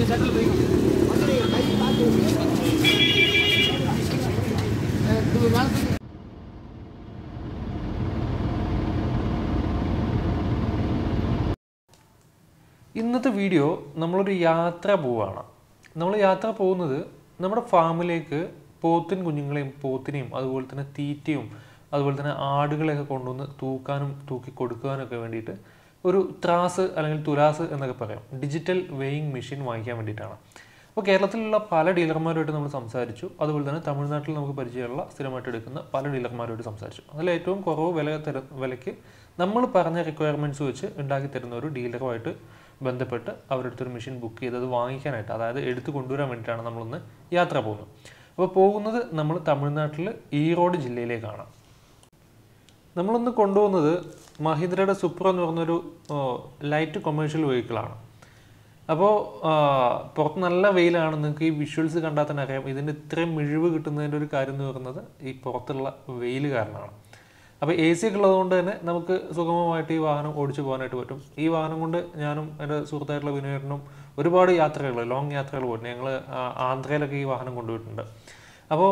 ഇന്നത്തെ വീഡിയോ നമ്മളൊരു യാത്ര പോവുകയാണ് നമ്മൾ യാത്ര പോകുന്നത് നമ്മുടെ ഫാമിലേക്ക് പോത്തിൻ കുഞ്ഞുങ്ങളെയും പോത്തിനെയും അതുപോലെ തന്നെ തീറ്റയും അതുപോലെ തന്നെ ആടുകളെയൊക്കെ കൊണ്ടുവന്ന് തൂക്കാനും തൂക്കി കൊടുക്കാനൊക്കെ വേണ്ടിയിട്ട് ഒരു ത്രാസ് അല്ലെങ്കിൽ തുലാസ് എന്നൊക്കെ പറയാം ഡിജിറ്റൽ വെയിങ് മെഷീൻ വാങ്ങിക്കാൻ വേണ്ടിയിട്ടാണ് അപ്പോൾ കേരളത്തിലുള്ള പല ഡീലർമാരുമായിട്ട് നമ്മൾ സംസാരിച്ചു അതുപോലെ തന്നെ തമിഴ്നാട്ടിൽ നമുക്ക് പരിചയമുള്ള സ്ഥിരമായിട്ട് എടുക്കുന്ന പല ഡീലർമാരുമായിട്ട് സംസാരിച്ചു അതിൽ ഏറ്റവും കുറവ് വില തര വിലയ്ക്ക് നമ്മൾ പറഞ്ഞ റിക്വയർമെൻറ്റ്സ് വെച്ച് ഉണ്ടാക്കി തരുന്ന ഒരു ഡീലറുമായിട്ട് ബന്ധപ്പെട്ട് അവരെടുത്തൊരു മെഷീൻ ബുക്ക് ചെയ്ത് അത് വാങ്ങിക്കാനായിട്ട് അതായത് എടുത്ത് കൊണ്ടുവരാൻ വേണ്ടിയിട്ടാണ് നമ്മളൊന്ന് യാത്ര പോകുന്നത് അപ്പോൾ പോകുന്നത് നമ്മൾ തമിഴ്നാട്ടിൽ ഈറോഡ് ജില്ലയിലേക്കാണ് നമ്മളൊന്ന് കൊണ്ടുപോകുന്നത് മഹീന്ദ്രയുടെ സൂപ്പർ എന്ന് പറഞ്ഞൊരു ലൈറ്റ് കൊമേഴ്ഷ്യൽ വെഹിക്കിളാണ് അപ്പോൾ പുറത്ത് നല്ല വെയിലാണ് നിങ്ങൾക്ക് ഈ വിഷ്വൽസ് കണ്ടാൽ തന്നെ അറിയാം ഇതിന് ഇത്രയും മിഴിവ് കിട്ടുന്നതിൻ്റെ ഒരു കാര്യം എന്ന് പറയുന്നത് ഈ പുറത്തുള്ള വെയിൽ കാരണമാണ് അപ്പോൾ എ സി ഒക്കെ ഉള്ളതുകൊണ്ട് തന്നെ നമുക്ക് സുഗമമായിട്ട് ഈ വാഹനം ഓടിച്ചു പോകാനായിട്ട് പറ്റും ഈ വാഹനം കൊണ്ട് ഞാനും എൻ്റെ സുഹൃത്തായിട്ടുള്ള വിനോദനും ഒരുപാട് യാത്രകൾ ലോങ് യാത്രകൾ പോയിട്ടുണ്ട് ഞങ്ങൾ ആന്ധ്രയിലൊക്കെ ഈ വാഹനം കൊണ്ടുപോയിട്ടുണ്ട് അപ്പോൾ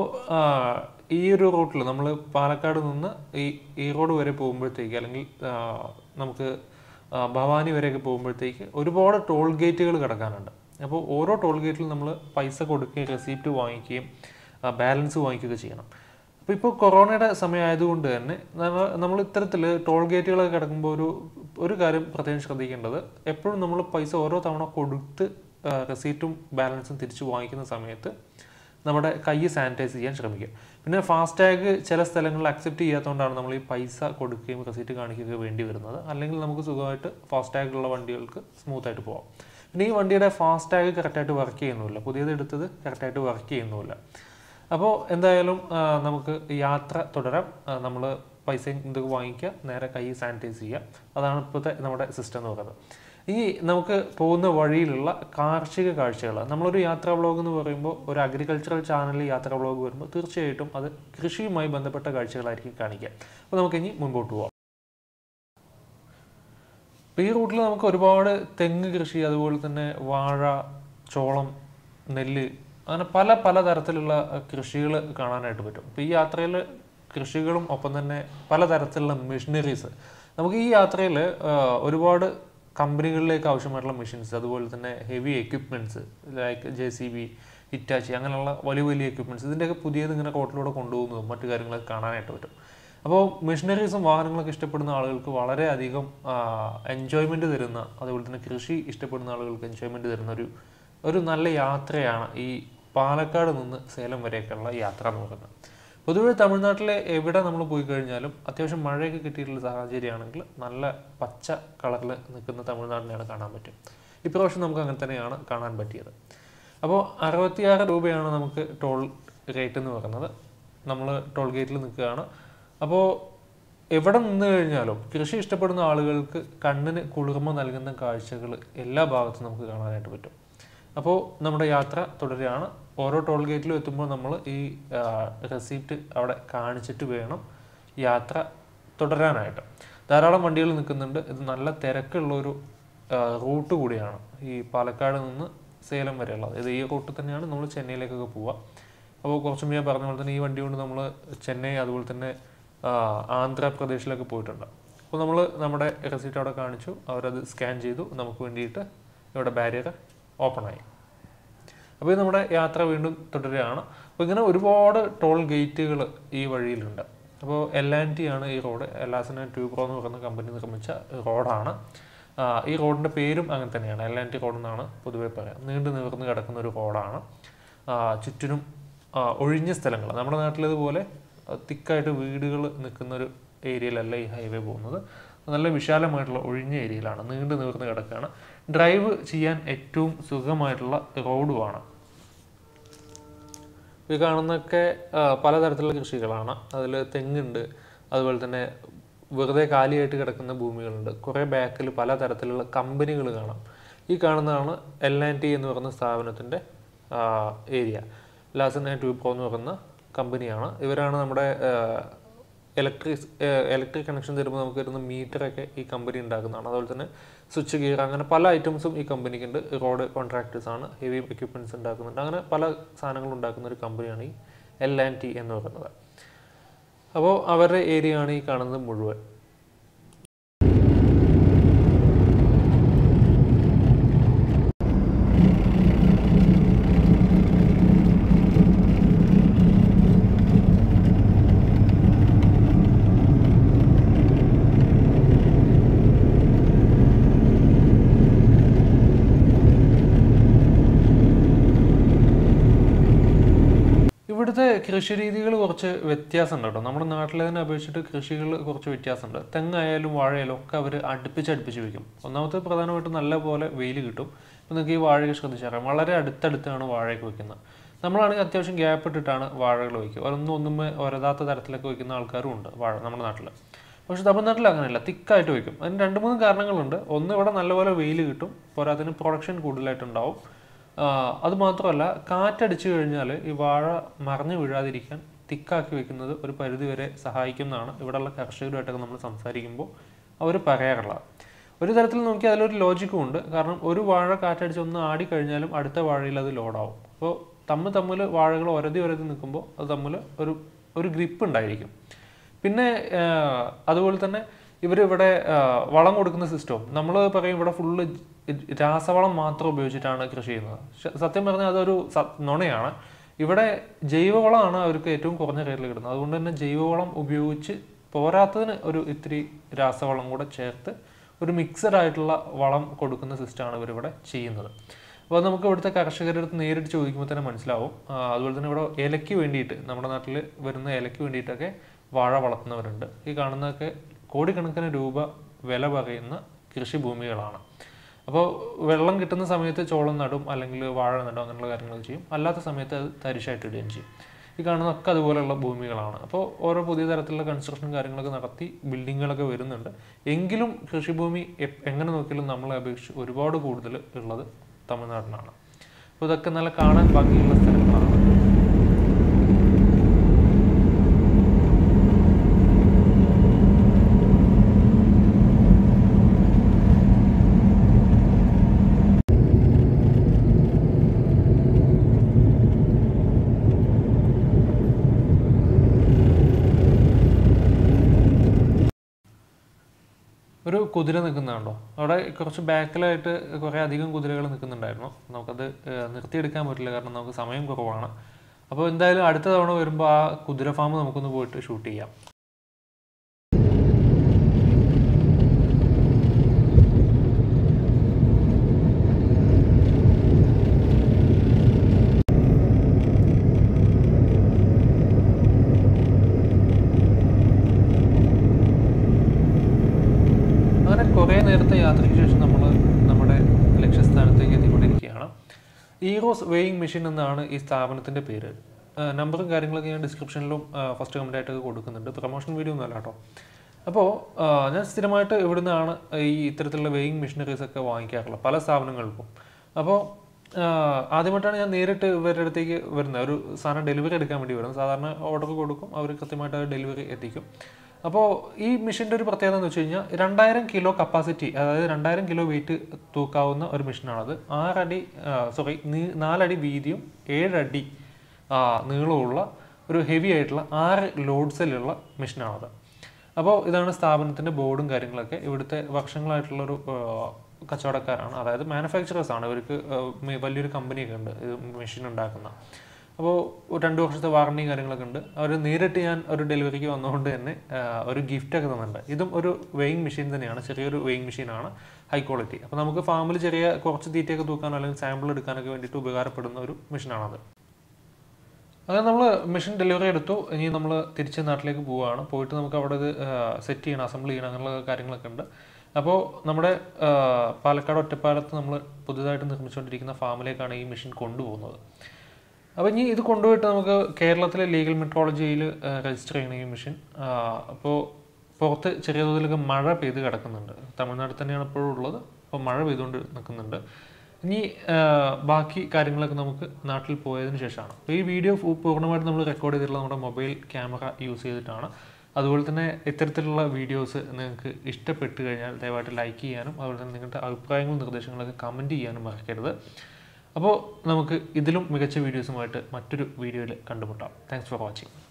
ഈ ഒരു റൂട്ടിൽ നമ്മൾ പാലക്കാട് നിന്ന് ഈ ഈ റോഡ് വരെ പോകുമ്പോഴത്തേക്ക് അല്ലെങ്കിൽ ആ, നമുക്ക് ആ, ഭവാനി വരെയൊക്കെ പോകുമ്പോഴത്തേക്ക് ഒരുപാട് ടോൾ ഗേറ്റുകൾ കിടക്കാനുണ്ട് അപ്പോൾ ഓരോ ടോൾ ഗേറ്റിലും നമ്മൾ പൈസ കൊടുക്കുകയും റെസീപ്റ്റ് വാങ്ങിക്കുകയും ബാലൻസ് വാങ്ങിക്കുകയൊക്കെ ചെയ്യണം അപ്പോൾ ഇപ്പോൾ കൊറോണയുടെ സമയമായതുകൊണ്ട് തന്നെ നമ്മ- നമ്മൾ ഇത്തരത്തിൽ ടോൾ ഗേറ്റുകളൊക്കെ കിടക്കുമ്പോൾ ഒരു ഒരു കാര്യം പ്രത്യേകം ശ്രദ്ധിക്കേണ്ടത് എപ്പോഴും നമ്മൾ പൈസ ഓരോ തവണ കൊടുത്ത് റെസീറ്റും ബാലൻസും തിരിച്ച് വാങ്ങിക്കുന്ന സമയത്ത് നമ്മുടെ കൈ സാനിറ്റൈസ് ചെയ്യാൻ ശ്രമിക്കുക പിന്നെ ഫാസ്ടാഗ് ചില സ്ഥലങ്ങളിൽ അക്സെപ്റ്റ് ചെയ്യാത്തതുകൊണ്ടാണ് നമ്മൾ ഈ പൈസ കൊടുക്കുകയും റെസീറ്റ് കാണിക്കുകയൊക്കെ വേണ്ടി വരുന്നത് അല്ലെങ്കിൽ നമുക്ക് സുഖമായിട്ട് ഫാസ്ടാഗ് ഉള്ള വണ്ടികൾക്ക് സ്മൂത്ത് ആയിട്ട് പോകാം പിന്നെ ഈ വണ്ടിയുടെ ഫാസ്ടാഗ് കറക്റ്റായിട്ട് വർക്ക് ചെയ്യുന്നുമില്ല പുതിയത് എടുത്തത് കറക്റ്റായിട്ട് വർക്ക് ചെയ്യുന്നുമില്ല അപ്പോൾ എന്തായാലും ആ, നമുക്ക് യാത്ര തുടരാം നമ്മൾ പൈസയും ഇതൊക്കെ വാങ്ങിക്കുക നേരെ കൈ സാനിറ്റൈസ് ചെയ്യുക അതാണ് ഇപ്പോഴത്തെ നമ്മുടെ സിസ്റ്റം എന്ന് പറയുന്നത് ഈ നമുക്ക് പോകുന്ന വഴിയിലുള്ള കാർഷിക കാഴ്ചകൾ നമ്മളൊരു യാത്രാ വ്ളോഗ് എന്ന് പറയുമ്പോൾ ഒരു അഗ്രികൾച്ചറൽ ചാനലിൽ യാത്രാ വ്ളോഗ് വരുമ്പോൾ തീർച്ചയായിട്ടും അത് കൃഷിയുമായി ബന്ധപ്പെട്ട കാഴ്ചകളായിരിക്കും കാണിക്കുക അപ്പോൾ നമുക്കിനി മുൻപോട്ട് പോവാം അപ്പോൾ ഈ റൂട്ടിൽ നമുക്ക് ഒരുപാട് തെങ്ങ് കൃഷി അതുപോലെ തന്നെ വാഴ ചോളം നെല്ല് അങ്ങനെ പല പല തരത്തിലുള്ള കൃഷികൾ കാണാനായിട്ട് പറ്റും അപ്പോൾ ഈ യാത്രയിൽ കൃഷികളും ഒപ്പം തന്നെ പലതരത്തിലുള്ള മെഷീനറീസ് നമുക്ക് ഈ യാത്രയിൽ ഒരുപാട് കമ്പനികളിലേക്ക് ആവശ്യമായിട്ടുള്ള മെഷീൻസ് അതുപോലെ തന്നെ heavy equipments like J C B Hitachi അങ്ങനെയുള്ള വലിയ വലിയ എക്യുപ്മെൻറ്റ്സ് ഇതിൻ്റെയൊക്കെ പുതിയത് ഇങ്ങനെ റോട്ടിലൂടെ കൊണ്ടുപോകുന്നതും മറ്റു കാര്യങ്ങളൊക്കെ കാണാനായിട്ട് പറ്റും അപ്പോൾ മെഷീനറീസും വാഹനങ്ങളൊക്കെ ഇഷ്ടപ്പെടുന്ന ആളുകൾക്ക് വളരെയധികം എൻജോയ്മെൻറ്റ് തരുന്ന അതുപോലെ തന്നെ കൃഷി ഇഷ്ടപ്പെടുന്ന ആളുകൾക്ക് എൻജോയ്മെൻറ്റ് തരുന്ന ഒരു ഒരു നല്ല യാത്രയാണ് ഈ പാലക്കാട് നിന്ന് സേലം വരെയൊക്കെയുള്ള യാത്ര എന്ന് പറയുന്നത് പൊതുവെ തമിഴ്നാട്ടിലെ എവിടെ നമ്മൾ പോയി കഴിഞ്ഞാലും അത്യാവശ്യം മഴയൊക്കെ കിട്ടിയിട്ടുള്ള സാഹചര്യമാണെങ്കിൽ നല്ല പച്ച കളറിൽ നിൽക്കുന്ന തമിഴ്നാടിനെയാണ് കാണാൻ പറ്റും ഇപ്രാവശ്യം നമുക്ക് അങ്ങനെ തന്നെയാണ് കാണാൻ പറ്റിയത് അപ്പോൾ അറുപത്തിയാറ് രൂപയാണ് നമുക്ക് ടോൾ റേറ്റ് എന്ന് പറയുന്നത് നമ്മൾ ടോൾ ഗേറ്റിൽ നിൽക്കുകയാണ് അപ്പോൾ എവിടെ നിന്ന് കഴിഞ്ഞാലും കൃഷി ഇഷ്ടപ്പെടുന്ന ആളുകൾക്ക് കണ്ണിന് കുളിർമ നൽകുന്ന കാഴ്ചകൾ എല്ലാ ഭാഗത്തും നമുക്ക് കാണാനായിട്ട് പറ്റും അപ്പോൾ നമ്മുടെ യാത്ര തുടരുകയാണ് ഓരോ ടോൾ ഗേറ്റിലും എത്തുമ്പോൾ നമ്മൾ ഈ റെസീപ്റ്റ് അവിടെ കാണിച്ചിട്ട് വേണം യാത്ര തുടരാനായിട്ട് ധാരാളം വണ്ടികൾ നിൽക്കുന്നുണ്ട് ഇത് നല്ല തിരക്കുള്ള ഒരു റൂട്ട് കൂടിയാണ് ഈ പാലക്കാട് നിന്ന് സേലം വരെയുള്ളത് ഇത് ഈ റൂട്ടിൽ തന്നെയാണ് നമ്മൾ ചെന്നൈയിലേക്കൊക്കെ പോവുക അപ്പോൾ കുറച്ച് മുമ്പ് ഞാൻ പറഞ്ഞ പോലെ തന്നെ ഈ വണ്ടി കൊണ്ട് നമ്മൾ ചെന്നൈ അതുപോലെ തന്നെ ആ, ആന്ധ്രാപ്രദേശിലൊക്കെ പോയിട്ടുണ്ട് അപ്പോൾ നമ്മൾ നമ്മുടെ റെസീറ്റ് അവിടെ കാണിച്ചു അവരത് സ്കാൻ ചെയ്തു നമുക്ക് വേണ്ടിയിട്ട് ഇവിടെ ബാരിയർ ഓപ്പൺ ആയി അപ്പോൾ ഇത് നമ്മുടെ യാത്ര വീണ്ടും തുടരുകയാണ് അപ്പോൾ ഇങ്ങനെ ഒരുപാട് ടോൾ ഗേറ്റുകൾ ഈ വഴിയിലുണ്ട് അപ്പോൾ എൽ ആൻഡ് ടി ആണ് ഈ റോഡ് എല്ലാസിന ട്യൂബ്രോ എന്ന് പറയുന്ന കമ്പനി നിർമ്മിച്ച റോഡാണ് ആ, ഈ റോഡിൻ്റെ പേരും അങ്ങനെ തന്നെയാണ് എൽ ആൻഡ് ടി റോഡ് എന്നാണ് പൊതുവെ പറയാം നീണ്ടു നിവർന്ന് കിടക്കുന്ന ഒരു റോഡാണ് ആ, ചുറ്റിനും ആ, ഒഴിഞ്ഞ സ്ഥലങ്ങൾ നമ്മുടെ നാട്ടിലേതുപോലെ തിക്കായിട്ട് വീടുകൾ നിൽക്കുന്ന ഒരു ഏരിയയിലല്ല ഈ ഹൈവേ പോകുന്നത് നല്ല വിശാലമായിട്ടുള്ള ഒഴിഞ്ഞ ഏരിയയിലാണ് നീണ്ടു നിവർന്ന് കിടക്കുകയാണ് ഡ്രൈവ് ചെയ്യാൻ ഏറ്റവും സുഖമായിട്ടുള്ള റോഡുമാണ് ഈ കാണുന്നൊക്കെ ആ, പലതരത്തിലുള്ള കൃഷികളാണ് അതിൽ തെങ്ങുണ്ട് അതുപോലെ തന്നെ വെറുതെ കാലിയായിട്ട് കിടക്കുന്ന ഭൂമികളുണ്ട് കുറേ ബാക്കിൽ പലതരത്തിലുള്ള കമ്പനികൾ കാണാം ഈ കാണുന്നതാണ് എൽ ആൻഡ് ടി എന്ന് പറയുന്ന സ്ഥാപനത്തിൻ്റെ ഏരിയ ലാസൻ ആൻഡ് ട്യൂബ്രോ എന്ന് പറയുന്ന കമ്പനിയാണ് ഇവരാണ് നമ്മുടെ ആ, ഇലക്ട്രിക് ഇലക്ട്രിക് കണക്ഷൻ തരുമ്പോൾ നമുക്ക് വരുന്ന മീറ്ററൊക്കെ ഈ കമ്പനി ഉണ്ടാക്കുന്നതാണ് അതുപോലെ തന്നെ സ്വിച്ച് ഗിയർ അങ്ങനെ പല ഐറ്റംസും ഈ കമ്പനിക്ക് ഉണ്ട് റോഡ് കോൺട്രാക്ടേഴ്സ് ആണ് ഹെവി എക്യുപ്മെൻറ്റ്സ് ഉണ്ടാക്കുന്നുണ്ട് അങ്ങനെ പല സാധനങ്ങൾ ഉണ്ടാക്കുന്ന ഒരു കമ്പനിയാണ് ഈ എൽ ആൻഡ് ടി എന്ന് പറയുന്നത് അപ്പോൾ അവരുടെ ഏരിയ ആണ് ഈ കാണുന്നത് മുഴുവൻ ഇവിടുത്തെ കൃഷി രീതികൾ കുറച്ച് വ്യത്യാസമുണ്ട് കേട്ടോ നമ്മുടെ നാട്ടിലെ തന്നെ അപേക്ഷിച്ചിട്ട് കൃഷികൾ കുറച്ച് വ്യത്യാസമുണ്ട് തെങ്ങായാലും വാഴയായാലും ഒക്കെ അവർ അടുപ്പിച്ച് അടുപ്പിച്ച് വയ്ക്കും ഒന്നാമത്തെ പ്രധാനമായിട്ടും നല്ല പോലെ വെയിൽ കിട്ടും ഇപ്പം നിങ്ങൾക്ക് ഈ വാഴയൊക്കെ ശ്രദ്ധിച്ചറിയാം വളരെ അടുത്തടുത്താണ് വാഴയൊക്കെ വെക്കുന്നത് നമ്മളാണെങ്കിൽ അത്യാവശ്യം ഗ്യാപ്പ് ഇട്ടിട്ടാണ് വാഴകൾ വയ്ക്കുക ഒന്നും ഒന്നുമേ ഒരതാത്ത തരത്തിലൊക്കെ വയ്ക്കുന്ന ആൾക്കാരും ഉണ്ട് വാഴ നമ്മുടെ നാട്ടിൽ പക്ഷെ തമിഴ്നാട്ടിൽ അങ്ങനെയല്ല തിക്കായിട്ട് വയ്ക്കും അതിന് രണ്ട് മൂന്ന് കാരണങ്ങളുണ്ട് ഒന്ന് ഇവിടെ നല്ലപോലെ വെയിൽ കിട്ടും പോരാത്തിന് പ്രൊഡക്ഷൻ കൂടുതലായിട്ടുണ്ടാവും ആഹ് അത് മാത്രമല്ല കാറ്റടിച്ചു കഴിഞ്ഞാൽ ഈ വാഴ മറിഞ്ഞു വീഴാതിരിക്കാൻ തിക്കാക്കി വെക്കുന്നത് ഒരു പരിധിവരെ സഹായിക്കുന്നതാണ് ഇവിടെയുള്ള കർഷകരുമായിട്ടൊക്കെ നമ്മൾ സംസാരിക്കുമ്പോൾ അവർ പറയാറുള്ളത് ഒരു തരത്തിൽ നോക്കി അതിലൊരു ലോജിക്കും ഉണ്ട് കാരണം ഒരു വാഴ കാറ്റടിച്ച് ഒന്ന് ആടി കഴിഞ്ഞാലും അടുത്ത വാഴയിൽ അത് ലോഡാവും അപ്പോൾ തമ്മിൽ തമ്മിൽ വാഴകൾ ഒരതി ഒരതി നിൽക്കുമ്പോൾ അത് തമ്മിൽ ഒരു ഒരു ഗ്രിപ്പ് ഉണ്ടായിരിക്കും പിന്നെ ആഹ് അതുപോലെ തന്നെ ഇവർ ഇവിടെ ആഹ് വളം കൊടുക്കുന്ന സിസ്റ്റവും നമ്മൾ പറയും ഇവിടെ ഫുള്ള് രാസവളം മാത്രം ഉപയോഗിച്ചിട്ടാണ് കൃഷി ചെയ്യുന്നത് പക്ഷെ സത്യം പറഞ്ഞാൽ അതൊരു സ- നുണയാണ് ഇവിടെ ജൈവവളമാണ് അവർക്ക് ഏറ്റവും കുറഞ്ഞ റേറ്റിൽ കിട്ടുന്നത് അതുകൊണ്ട് തന്നെ ജൈവവളം ഉപയോഗിച്ച് പോരാത്തതിന് ഒരു ഇത്തിരി രാസവളം കൂടെ ചേർത്ത് ഒരു മിക്സഡ് ആയിട്ടുള്ള വളം കൊടുക്കുന്ന സിസ്റ്റമാണ് ഇവരിവിടെ ചെയ്യുന്നത് അപ്പോൾ നമുക്ക് ഇവിടുത്തെ കർഷകരുടെ അടുത്ത് നേരിട്ട് ചോദിക്കുമ്പോൾ തന്നെ മനസ്സിലാവും ആ, അതുപോലെ തന്നെ ഇവിടെ ഏലയ്ക്ക് വേണ്ടിയിട്ട് നമ്മുടെ നാട്ടിൽ വരുന്ന ഏലയ്ക്ക് വേണ്ടിയിട്ടൊക്കെ വാഴ വളർത്തുന്നവരുണ്ട് ഈ കാണുന്നതൊക്കെ കോടിക്കണക്കിന് രൂപ വില പറയുന്ന കൃഷിഭൂമികളാണ് അപ്പോൾ വെള്ളം കിട്ടുന്ന സമയത്ത് ചോളം നടും അല്ലെങ്കിൽ വാഴ നടും അങ്ങനെയുള്ള കാര്യങ്ങൾ ചെയ്യും അല്ലാത്ത സമയത്ത് അത് തരിശായിട്ട് ഇടുകയും ചെയ്യും ഈ കാണുന്നതൊക്കെ അതുപോലെയുള്ള ഭൂമികളാണ് അപ്പോൾ ഓരോ പുതിയ തരത്തിലുള്ള കൺസ്ട്രക്ഷൻ കാര്യങ്ങളൊക്കെ നടത്തി ബിൽഡിങ്ങുകളൊക്കെ വരുന്നുണ്ട് എങ്കിലും കൃഷിഭൂമി എപ്- എങ്ങനെ നോക്കിയാലും നമ്മളെ അപേക്ഷിച്ച് ഒരുപാട് കൂടുതൽ ഉള്ളത് തമിഴ്നാട്ടിലാണ് അപ്പോൾ ഇതൊക്കെ നല്ല കാണാൻ ഭംഗിയുള്ള സ്ഥലങ്ങളാണ് ഒരു കുതിര നിൽക്കുന്നുണ്ടോ അവിടെ കുറച്ച് ബാക്കിലായിട്ട് കുറേ അധികം കുതിരകൾ നിൽക്കുന്നുണ്ടായിരുന്നു നമുക്കത് ഏഹ്, നിർത്തിയെടുക്കാൻ പറ്റില്ല കാരണം നമുക്ക് സമയം കുറവാണ് അപ്പോൾ എന്തായാലും അടുത്ത തവണ വരുമ്പോൾ ആ കുതിര ഫാം നമുക്കൊന്ന് പോയിട്ട് ഷൂട്ട് ചെയ്യാം അങ്ങനെ കുറേ നേരത്തെ യാത്രയ്ക്ക് ശേഷം നമ്മൾ നമ്മുടെ ലക്ഷ്യസ്ഥാനത്തേക്ക് എത്തിക്കൊണ്ടിരിക്കുകയാണ് ഈറോസ് വെയിങ് മെഷീൻ എന്നാണ് ഈ സ്ഥാപനത്തിൻ്റെ പേര് ആ, നമ്പറും കാര്യങ്ങളൊക്കെ ഞാൻ ഡിസ്ക്രിപ്ഷനിലും ഫസ്റ്റ് കമൻ്റ് ആയിട്ടൊക്കെ കൊടുക്കുന്നുണ്ട് പ്രൊമോഷൻ വീഡിയോ ഒന്നുമല്ല കേട്ടോ അപ്പോൾ ആ, ഞാൻ സ്ഥിരമായിട്ട് ഇവിടുന്നാണ് ഈ ഇത്തരത്തിലുള്ള വെയിങ് മെഷീനറീസ് ഒക്കെ വാങ്ങിക്കാറുള്ളത് പല സ്ഥാപനങ്ങൾക്കും അപ്പോൾ ആദ്യമായിട്ടാണ് ഞാൻ നേരിട്ട് ഇവരുടെ അടുത്തേക്ക് വരുന്നത് ഒരു സാധനം ഡെലിവറി എടുക്കാൻ വേണ്ടി വരുന്നത് സാധാരണ ഓർഡർ കൊടുക്കും അവർ കൃത്യമായിട്ട് അത് ഡെലിവറി എത്തിക്കും അപ്പോൾ ഈ മെഷീൻ്റെ ഒരു പ്രത്യേകത എന്ന് വെച്ച് കഴിഞ്ഞാൽ രണ്ടായിരം കിലോ കപ്പാസിറ്റി അതായത് രണ്ടായിരം കിലോ വെയിറ്റ് തൂക്കാവുന്ന ഒരു മെഷീനാണത് ആറടി സോറി നാലടി വീതിയും ഏഴടി ആ, നീളമുള്ള ഒരു ഹെവി ആയിട്ടുള്ള ആറ് ലോഡ്സിലുള്ള മെഷീനാണത് അപ്പോൾ ഇതാണ് സ്ഥാപനത്തിൻ്റെ ബോർഡും കാര്യങ്ങളൊക്കെ ഇവിടുത്തെ വർഷങ്ങളായിട്ടുള്ളൊരു ആ, കച്ചവടക്കാരാണ് അതായത് മാനുഫാക്ചറേഴ്സ് ആണ് ഇവർക്ക് ആ, മി- വലിയൊരു കമ്പനിയൊക്കെ ഉണ്ട് ഇത് മെഷീൻ ഉണ്ടാക്കുന്ന അപ്പോൾ രണ്ട് വർഷത്തെ വാറണ്ടിയും കാര്യങ്ങളൊക്കെ ഉണ്ട് അവർ നേരിട്ട് ഞാൻ ഒരു ഡെലിവറിക്ക് വന്നതുകൊണ്ട് തന്നെ ആ, ഒരു gift ഒക്കെ തന്നിട്ടുണ്ട് ഇതും ഒരു വെയിങ് മെഷീൻ തന്നെയാണ് ചെറിയൊരു വെയിങ് മെഷീനാണ് ഹൈ ക്വാളിറ്റി അപ്പോൾ നമുക്ക് ഫാമിൽ ചെറിയ കുറച്ച് തീറ്റയൊക്കെ തൂക്കാനോ അല്ലെങ്കിൽ സാമ്പിൾ എടുക്കാനൊക്കെ വേണ്ടിയിട്ട് ഉപകാരപ്പെടുന്ന ഒരു മെഷീനാണത് അങ്ങനെ നമ്മൾ മെഷീൻ ഡെലിവറി എടുത്തു ഇനി നമ്മൾ തിരിച്ച് നാട്ടിലേക്ക് പോവുകയാണ് പോയിട്ട് നമുക്ക് അവിടെ ഇത് സെറ്റ് ചെയ്യണം അസംബിൾ ചെയ്യണം അങ്ങനെയുള്ള കാര്യങ്ങളൊക്കെ ഉണ്ട് അപ്പോൾ നമ്മുടെ ആ, പാലക്കാട് ഒറ്റപ്പാലത്ത് നമ്മൾ പുതുതായിട്ട് നിർമ്മിച്ചുകൊണ്ടിരിക്കുന്ന ഫാമിലേക്കാണ് ഈ മെഷീൻ കൊണ്ടുപോകുന്നത് അപ്പോൾ ഇനി ഇത് കൊണ്ടുപോയിട്ട് നമുക്ക് കേരളത്തിലെ ലീഗൽ മെട്രോളജിയിൽ രജിസ്റ്റർ ചെയ്യണം ഈ മെഷീൻ അപ്പോൾ പുറത്ത് ചെറിയ തോതിലൊക്കെ മഴ പെയ്ത് കിടക്കുന്നുണ്ട് തമിഴ്നാട്ടിൽ തന്നെയാണ് ഇപ്പോഴും ഉള്ളത് അപ്പോൾ മഴ പെയ്തുകൊണ്ട് നിൽക്കുന്നുണ്ട് ഇനി ആ, ബാക്കി കാര്യങ്ങളൊക്കെ നമുക്ക് നാട്ടിൽ പോയതിന് ശേഷമാണ് അപ്പോൾ ഈ വീഡിയോ പൂർണ്ണമായിട്ട് നമ്മൾ റെക്കോർഡ് ചെയ്തിട്ടുള്ളത് നമ്മുടെ മൊബൈൽ ക്യാമറ യൂസ് ചെയ്തിട്ടാണ് അതുപോലെ തന്നെ ഇത്തരത്തിലുള്ള വീഡിയോസ് നിങ്ങൾക്ക് ഇഷ്ടപ്പെട്ട് കഴിഞ്ഞാൽ ദയവായിട്ട് ലൈക്ക് ചെയ്യാനും അതുപോലെ തന്നെ നിങ്ങളുടെ അഭിപ്രായങ്ങളും നിർദ്ദേശങ്ങളൊക്കെ കമൻറ്റ് ചെയ്യാനും മറക്കരുത് അപ്പോൾ നമുക്ക് ഇതിലും മികച്ച വീഡിയോസുമായിട്ട് മറ്റൊരു വീഡിയോയിൽ കണ്ടുമുട്ടാം താങ്ക്സ് ഫോർ വാച്ചിങ്